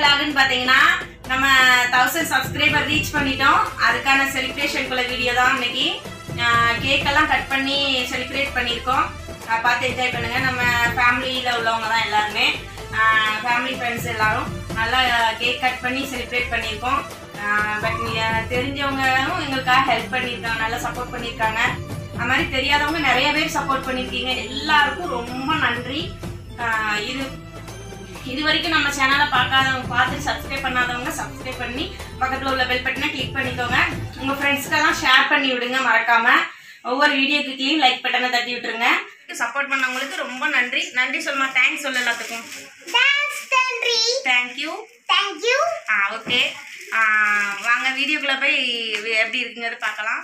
விலாகுன்னு பார்த்தீங்கன்னா நம்ம thousand subscriber reach பண்ணிட்டோம் அதுக்கான செலிப்ரேஷனுக்குள்ள வீடியோ தான் இன்னைக்கு கேக் எல்லாம் கட் பண்ணி செலிப்ரேட் பண்ணியிருக்கோம் அஹ் பார்த்து என்ஜாய் பண்ணுங்க நம்ம ஃபேமிலியில் உள்ளவங்க தான் எல்லாருமே ஃபேமிலி ஃப்ரெண்ட்ஸ் எல்லாரும் நல்லா கேக் கட் பண்ணி செலிப்ரேட் பண்ணியிருக்கோம் பட் தெரிஞ்சவங்களும் எங்களுக்காக ஹெல்ப் பண்ணியிருக்காங்க நல்லா சப்போர்ட் பண்ணியிருக்காங்க அது மாதிரி தெரியாதவங்க நிறைய பேர் சப்போர்ட் பண்ணியிருக்கீங்க எல்லாருக்கும் ரொம்ப நன்றி ஆஹ் இது இது வரைக்கும் நம்ம சேனலை பார்க்காதவங்க பார்த்து சப்ஸ்கிரைப் பண்ணாதவங்க சப்ஸ்கிரைப் பண்ணி பக்கத்தில் உள்ள பெல் பட்டனை கிளிக் பண்ணிக்கோங்க உங்கள் ஃப்ரெண்ட்ஸ்க்கெல்லாம் ஷேர் பண்ணி விடுங்க மறக்காம ஒவ்வொரு வீடியோக்கு கீழே லைக் பட்டனை தட்டி விட்டுருங்க சப்போர்ட் பண்ணவங்களுக்கு ரொம்ப நன்றி நன்றி சொல்லுமா தேங்க்ஸ் சொல்ல எல்லாத்துக்கும் தேங்க்ஸ் நன்றி தேங்க்யூ தேங்க்யூ ஆ ஓகே வாங்க வீடியோக்குள்ளே போய் எப்படி இருக்குங்கிறது பார்க்கலாம்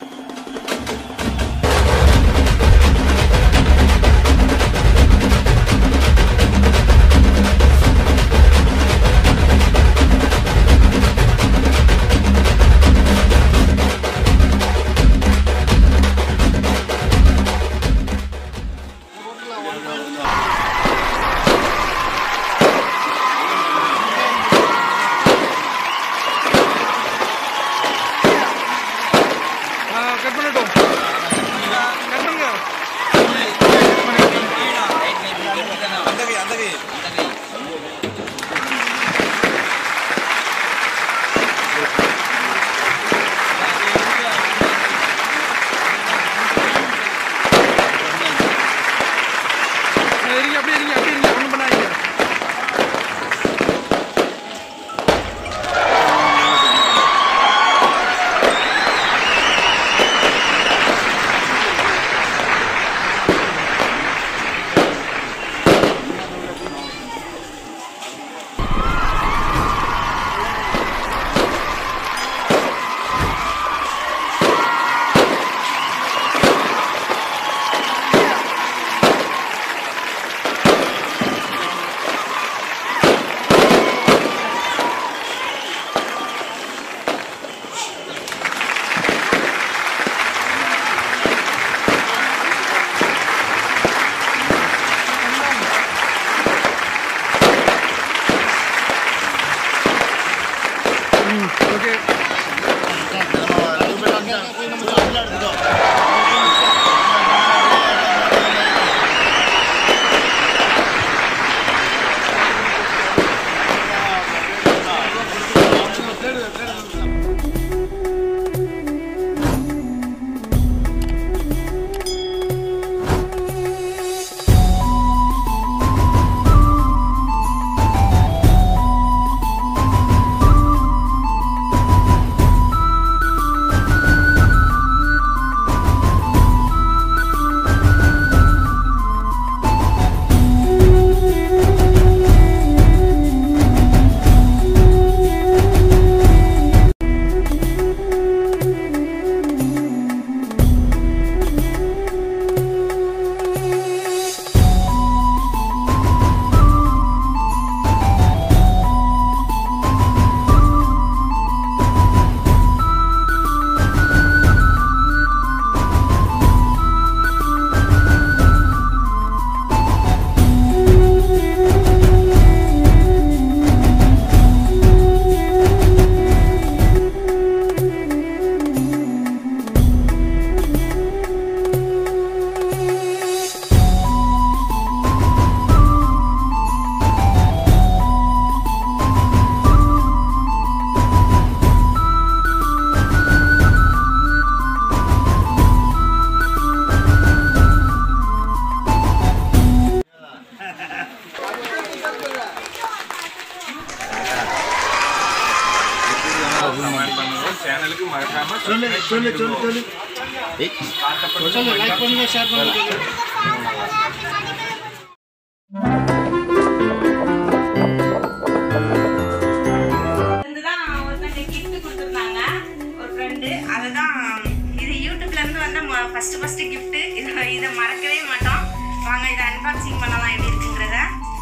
கட் பண்ணட்டும் கட் பண்ணுங்க இருங்க அப்படியே இருங்க அப்படியே இருங்க ஒன்றும் பண்ணாதீங்க ஓகே சேனலுக்கு மறக்காம சொல்லு சொல்லு சொல்லு சொல்லு சொல்லு லைக் பண்ணுங்க ஷேர் பண்ணுங்க இருந்துதான் ஒருத்தங்க gift கொடுத்திருந்தாங்க ஒரு ஃப்ரெண்டு அதுதான் இது யூடியூப்ல இருந்து வந்த ஃபர்ஸ்ட் ஃபர்ஸ்ட் gift இதை இதை மறக்கவே மாட்டோம் வாங்க இதை அன்பாக்சிங் பண்ணலாம் எப்படி இருக்குங்கிறத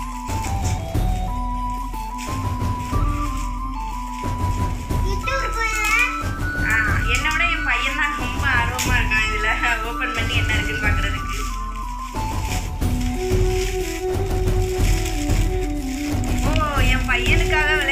இது இருக்குல்ல ஆ, என்னோட என் பையன் தான் ரொம்ப ஆர்வமா இருக்கான் இதுல ஓபன் பண்ணி என்ன இருக்குன்னு பாக்குறதுக்கு ஓ என் பையனுக்காக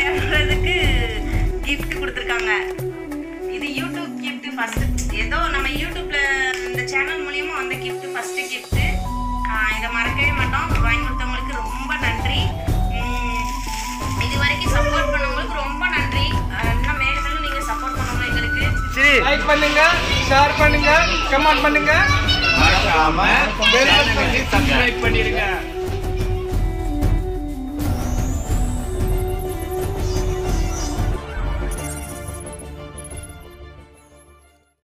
லைக் பண்ணுங்க ஷேர் பண்ணுங்க கமெண்ட் பண்ணுங்க மறக்காம பெல் பட்டனை சப்ஸ்கிரைப் பண்ணிருங்க